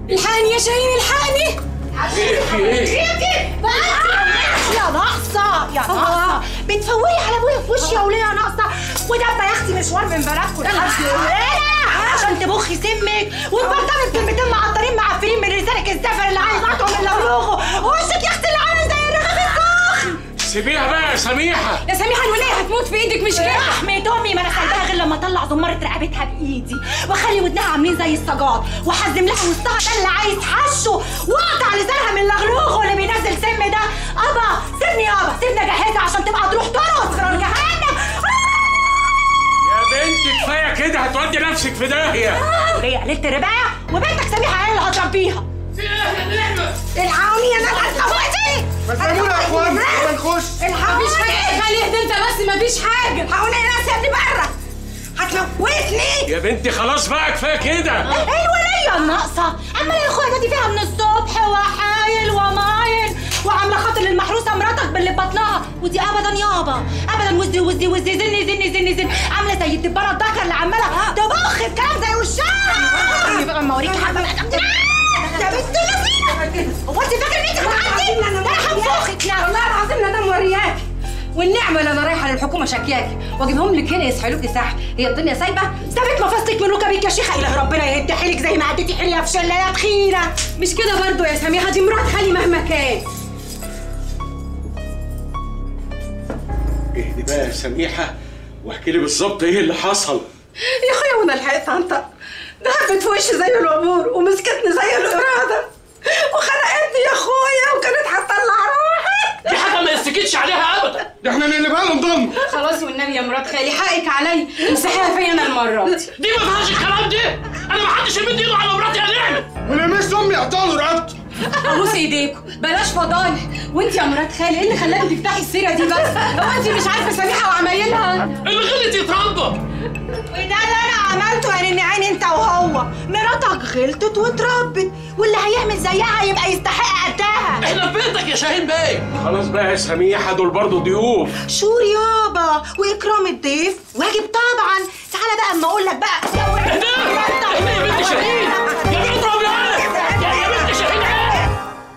الحقني يا شاهين الحقني ايه في ايه؟ يا ناقصة يا ناقصة بتفوري على ابويا في وشي يا وليه يا ناقصة وده يا اختي مشوار من بلدكم لحد هنا عشان تبخي سمك ومبرطمة كلمتين معطرين معفنين من رسالك السفر اللي عايز اقطعه من لوروخه وشك يا اختي اللي عامل زي الرغيف السخن سيبيها بقى يا سميحه يا سميحة الولية هتموت في ايدك مش كده رحمة امي ما انا سايباها غير لما اطلع زمارة رقبتها بايدي واخلي ودنها عاملين زي السجاد واحزم لها وسطها ده اللي عايز حشه واقطع لسانها من لغلوغه اللي بينزل سم ده ابا سيبني يابا سيبني اجهزها عشان تبقى تروح ترقص في نار جهنم يا بنتي كفايه كده هتودي نفسك في داهيه وليه قلت رباية وبنتك سميحة هي اللي هتربيها في ايه يا نعمه؟ الحقوني يا ناس هتموتي ما تفهمونا يا اخوان ما نخش الحقوني مفيش حاجة خليه اهدى انت بس مفيش حاجة الحقوني يا ناس يا ابني بره هتموتني يا بنتي خلاص بقى كفايه كده ايه الولية الناقصة؟ عمالة يا اخويا دي فيها من الصبح وحايل ومايل وعاملة خاطر للمحروسة مراتك باللي بطنها ودي ابدا يابا ابدا وزي وزي وزي زني زني زني زني عاملة زي الدبانة الدكر اللي عمالة تبخ في كلام زي وشها بقى اما اوريكي حاجة يا بنت لذينة هو انت فاكر ان انت هتعدي؟ ده انا هنفخك لا والله العظيم لا ده مورياكي والنعمه اللي انا رايحه للحكومه شكياكي واجيبهم لك هنا يسحلوكي سحل هي الدنيا سايبه سابت مفاصلك من ركبك يا شيخة إله ربنا يهدي حيلك زي ما عديتي حيلي في شلة يا تخينة مش كده برضو يا سميحه دي مرات خالي مهما كان اهدي بقى يا سميحه واحكي لي بالظبط ايه اللي حصل يا اخويا وانا لحقت انطق دهبت في وشي زي العبور ومسكتني زي الاراده وخنقتني يا اخويا وكانت هتطلع روحي دي حاجه ما يسكتش عليها ابدا ده احنا نقلبها لهم ضم خلاص والنبي يا مرات خالي حقك عليا امسحيها فيا انا المره دي دي ما فيهاش الكلام ده انا ما حدش يمد ايده على مراتي يا نعمه ولمس امي قطعوا رقبته ابوس ايديكم بلاش فضايح وانت يا مرات خالي ايه اللي خلاكي تفتحي السيره دي بس هو انت مش عارفه سميحه وعمايلها اللي غلط يتربى وده اللي أنا عملته يا رن عين أنت وهو مراتك غلطت واتربت واللي هيعمل زيها يبقى يستحق قدها احنا في بيتك يا شاهين بيه خلاص بقى يا سميحه دول برضو ضيوف شور يابا وإكرام الضيف واجب طبعا تعالى بقى أما أقول لك بقى اهدى اهدى يا بنت شاهين يا بنت اضرب يا يا بنت شاهين عيب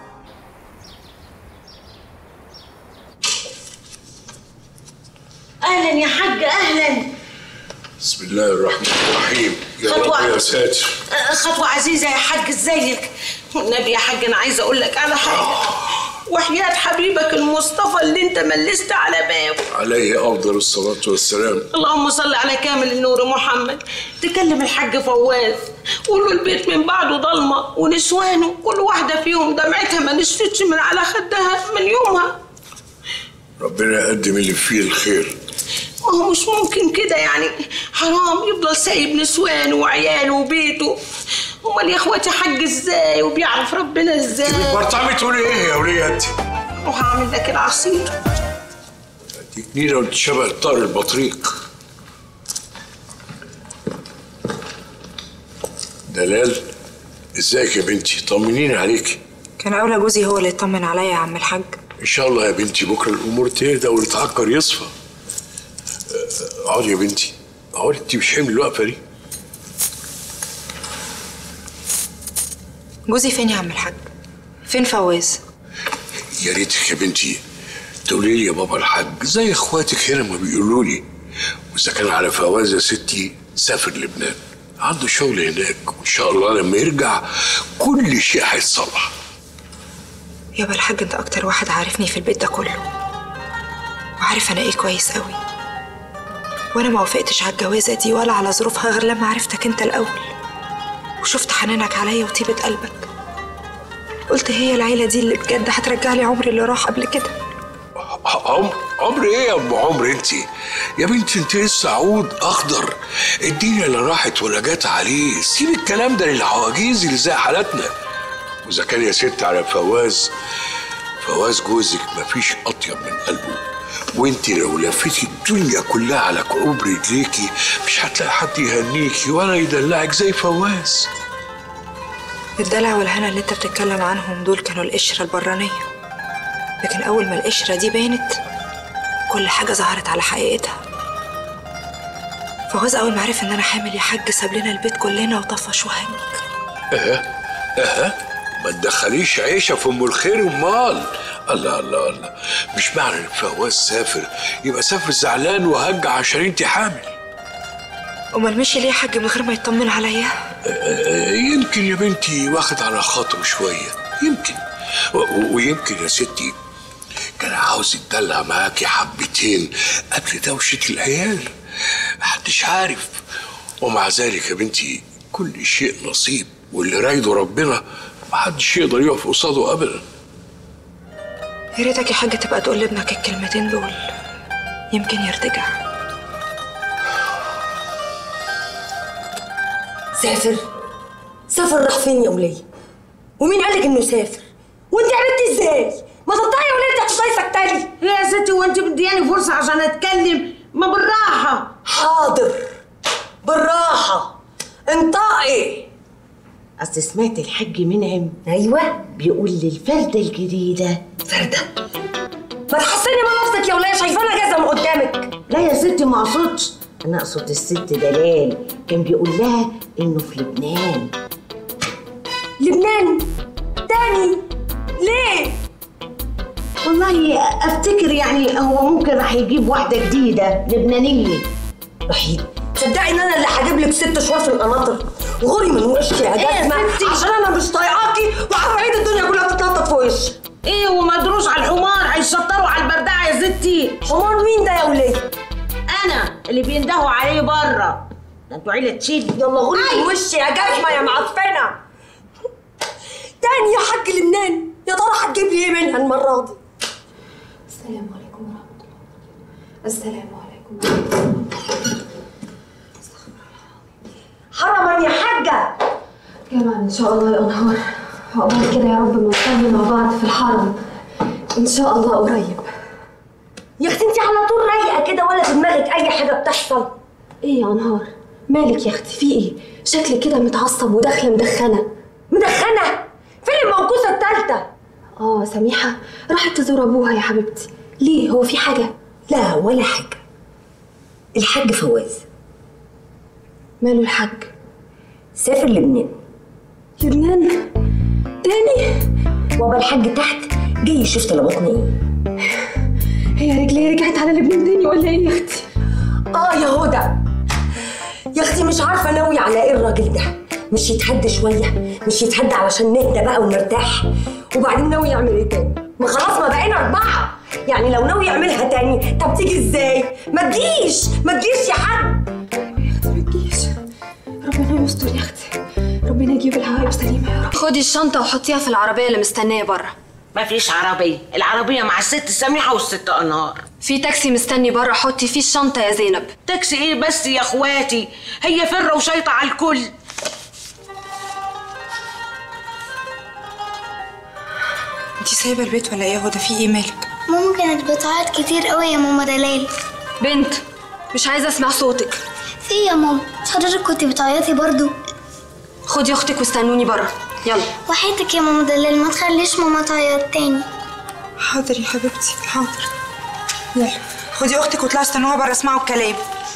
اهلا يا حاج اهلا بسم الله الرحمن الرحيم يا خطوة. رب يا ساتر آه، خطوة عزيزة يا حاج ازيك والنبي يا حاج انا عايزة اقول لك على حاجة وحياة حبيبك المصطفى اللي انت ملست على بابه عليه افضل الصلاه والسلام اللهم صل على كامل النور محمد تكلم الحاج فواز قول له البيت من بعده ضلمة ونسوانه كل واحدة فيهم دمعتها ما نشفتش من على خدها من يومها ربنا يقدم اللي فيه الخير ما هو مش ممكن كده يعني حرام يفضل سايب نسوانه وعياله وبيته امال يا اخواتي حج ازاي وبيعرف ربنا ازاي برطعمي تقولي ايه يا وليه انت؟ وهعمل لك العصير دي جنينه وانت شبه الطائر البطريق دلال ازيك يا بنتي طمنيني عليكي كان أولى جوزي هو اللي يطمن عليا يا عم الحاج ان شاء الله يا بنتي بكره الامور تهدى والتعكر يصفى أه، اقعدي يا بنتي اقعدي انت مش حمل الوقفه دي جوزي فين يا عم الحاج فين فواز يا ريتك يا بنتي تقولي لي يا بابا الحاج زي اخواتك هنا ما بيقولوا لي واذا كان على فواز يا ستي سافر لبنان عنده شغل هناك وان شاء الله لما يرجع كل شيء هيتصلح يابا الحاج انت اكتر واحد عارفني في البيت ده كله وعارف انا ايه كويس قوي وانا ما وافقتش على الجوازه دي ولا على ظروفها غير لما عرفتك انت الاول وشفت حنانك عليا وطيبه قلبك قلت هي العيله دي اللي بجد هترجع لي عمري اللي راح قبل كده عمر عمر ايه يا ام عمر انت يا بنتي انت لسه عود اخضر الدنيا لا راحت ولا جت عليه سيب الكلام ده للعواجيز اللي زي حالتنا واذا كان يا ست على فواز فواز جوزك مفيش اطيب من قلبه وانت لو لفيتي الدنيا كلها على كعوب رجليكي مش هتلاقي حد يهنيكي ولا يدلعك زي فواز الدلع والهنا اللي انت بتتكلم عنهم دول كانوا القشره البرانيه لكن اول ما القشره دي بانت كل حاجه ظهرت على حقيقتها فواز اول ما عرف ان انا حامل يا حاج ساب لنا البيت كلنا وطفش وهنج اه اه ما تدخليش عيشه في ام الخير امال الله الله الله مش معنى ان فواز سافر يبقى سافر زعلان وهج عشان انت حامل امال مشي ليه يا حاج من غير ما يطمن عليا آه، يمكن يا بنتي واخد على خاطره شويه يمكن و- و- ويمكن يا ستي كان عاوز يتدلع معاكي حبتين قبل دوشه العيال محدش عارف ومع ذلك يا بنتي كل شيء نصيب واللي رايده ربنا محدش يقدر يقف قصاده ابدا يا ريتك يا حاج تبقى تقول لابنك الكلمتين دول يمكن يرتجع سافر سافر راح فين يا ولية ومين قالك انه سافر وانت عرفتي ازاي ما تطلعي يا ولية تحت ضيفك تاني يا ستي وانت مدياني فرصه عشان اتكلم ما بالراحه حاضر بالراحة انطقي اصل سمعت الحاج منعم ايوه بيقول لي الفرده الجديده فردة ما تحسني من نفسك يا ولية شايفانا جاهزة من قدامك لا يا ستي ما اقصدش انا اقصد الست دلال كان بيقول لها انه في لبنان لبنان تاني ليه؟ والله افتكر يعني هو ممكن راح يجيب واحده جديده لبنانيه وحيد تصدقي ان انا اللي هجيب لك ست شهور في القناطر غوري من وشي يا جزمة عشان انا مش طايقاكي وهبعيد الدنيا كلها تتنطط في وشي ايه ومدروس على الحمار هيشطروا على البردعه يا ستي حمار مين ده يا ولية؟ انا اللي بيندهوا عليه بره ده انتوا عيله تشيل يلا غوري من وشي يا جزمة يا معفنة تاني يا حاج لبنان يا ترى هتجيب لي ايه منها المرة دي؟ السلام عليكم ورحمة الله السلام عليكم ورحمة الله حرما يا حاجة جماعة إن شاء الله يا أنهار عقبال كده يا رب ما نصلي مع بعض في الحرم إن شاء الله قريب يا اختي انت على طول رايقة كده ولا في دماغك أي حاجة بتحصل إيه يا أنهار مالك يا أختي في إيه شكلك كده متعصب وداخلة مدخنة مدخنة فين الموقوسة التالتة؟ آه سميحة راحت تزور أبوها يا حبيبتي ليه هو في حاجة لا ولا حاجة الحاج فواز ماله الحاج سافر لبنان لبنان تاني وابا الحاج تحت جاي يشوف طلباتنا ايه هي رجلي رجعت على لبنان تاني ولا إيه يا أختي اه يا هدى يا اختي مش عارفه ناوي على ايه الراجل ده مش يتهد شويه مش يتهد علشان نهدى بقى ونرتاح وبعدين ناوي يعمل ايه تاني ما خلاص ما بقينا اربعه يعني لو ناوي يعملها تاني طب تيجي ازاي ما تجيش ما تجيش يا حاج يا أختي ما تجيش ربنا يستر يا أختي ربنا يجيب الهواء سليمة يا رب خدي الشنطة وحطيها في العربية اللي مستنية بره مفيش عربيه العربيه مع الست سميحه والست انهار في تاكسي مستني بره حطي فيه الشنطة يا زينب تاكسي ايه بس يا اخواتي هي فره وشيطه على الكل انتي سايبه البيت ولا ايه يا هدى في ايه مالك ماما كانت بتعيط كتير قوي يا ماما دلال بنت مش عايزة اسمع صوتك في إيه يا ماما حضرتك كنت بتعيطي برضو خدي اختك واستنوني بره يلا وحياتك يا ماما دلال ما تخليش ماما تعيط تاني حاضر يا حبيبتي حاضر يلا خدي اختك واطلعي استنوها بره اسمعوا الكلام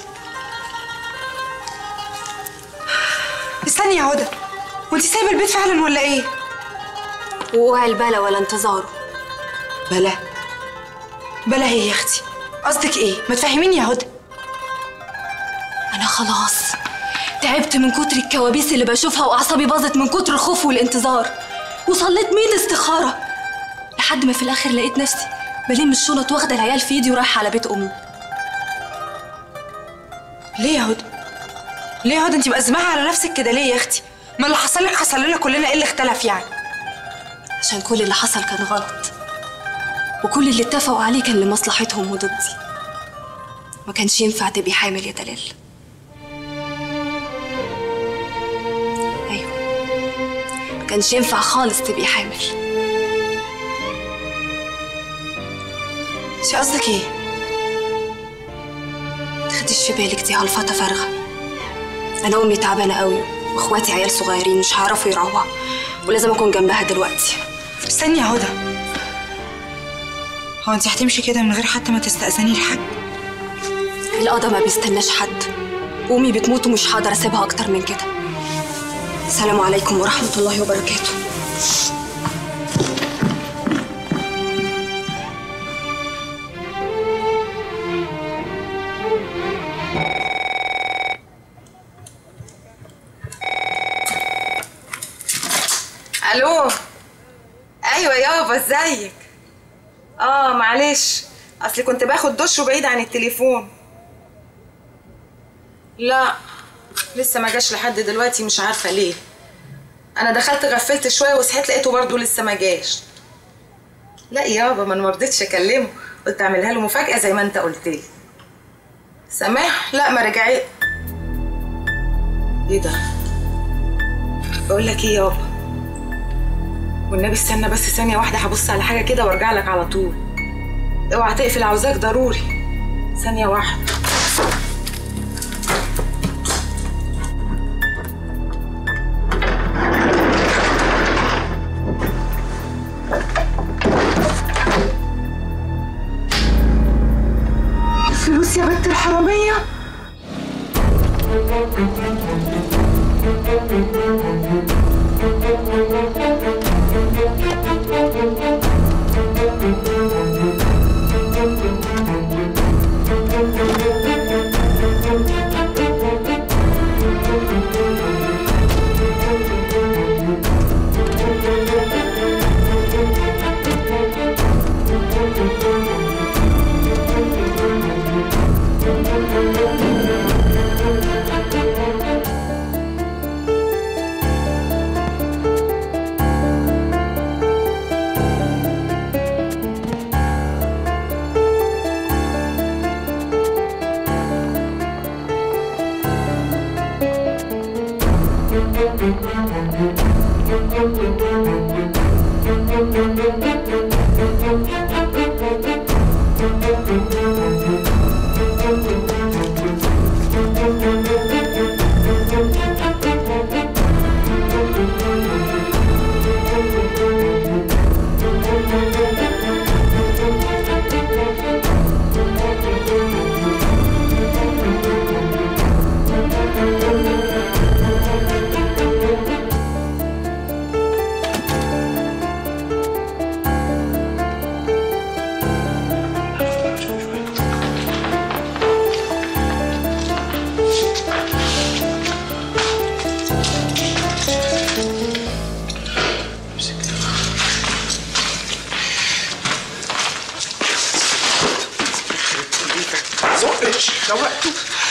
استني يا هدى وانتي سايبه البيت فعلا ولا ايه وقوع البلا ولا انتظاره بلا بلا هي يا اختي قصدك ايه ما تفهميني يا هدى انا خلاص تعبت من كتر الكوابيس اللي بشوفها واعصابي باظت من كتر الخوف والانتظار وصليت ميت استخاره لحد ما في الاخر لقيت نفسي بلم الشنط واخده العيال في ايدي ورايحه على بيت امي ليه يا هدى ليه يا هدى انتي مأزمها على نفسك كده ليه يا اختي ما اللي حصل لك حصل لنا كلنا ايه اللي اختلف يعني عشان كل اللي حصل كان غلط وكل اللي اتفقوا عليه كان لمصلحتهم وضدي ما كانش ينفع تبقي حامل يا دلال ايوه ما كانش ينفع خالص تبقي حامل انتي قصدك ايه تاخديش في بالك دي هلفطه فارغه انا امي تعبانه قوي واخواتي عيال صغيرين مش هيعرفوا يراوها ولازم اكون جنبها دلوقتي استني يا هدى هو انت هتمشي كده من غير حتى ما تستأذني الحاج القضا ما بيستناش حد امي بتموت ومش هقدر اسيبها اكتر من كده السلام عليكم ورحمة الله وبركاته الو ايوه يابا ازيك اه معلش اصلي كنت باخد دش وبعيد عن التليفون لا لسه ما جاش لحد دلوقتي مش عارفه ليه انا دخلت غفلت شويه وصحيت لقيته برضه لسه ما جاش لا يابا ما انا ما رضيتش اكلمه قلت اعملها له مفاجاه زي ما انت قلت لي سماح لا ما رجعت ايه ده بقول لك ايه يابا والنبي استنى بس ثانيه واحده هبص على حاجه كده وارجع لك على طول اوعى تقفل عاوزاك ضروري ثانيه واحده فلوس يا بنت الحراميه زقش سوقته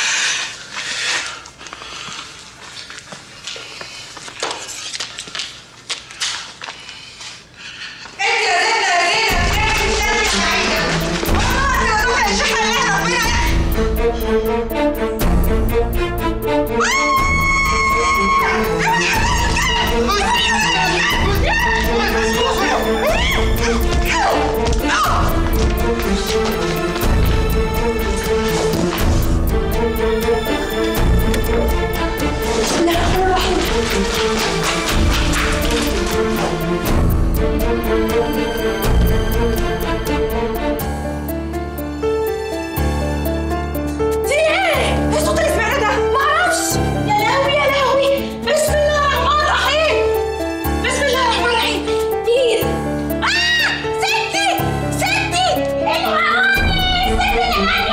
دي ايه؟ ايه الصوت اللي سمعنا ده؟ معرفش يا لهوي يا لهوي بسم الله الرحمن الرحيم بسم الله الرحمن الرحيم مين؟ آه ستي ستي الحقوني ستي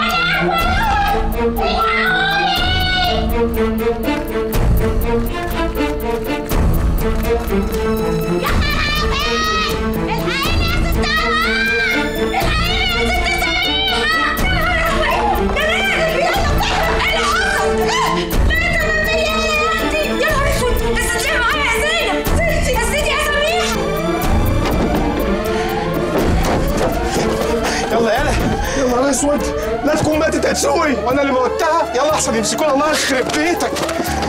اللي يلا يلا يا نهار اسود لا تكون ماتت هتسوي وانا اللي موتها يلا احسن يمسكونا الله يخرب بيتك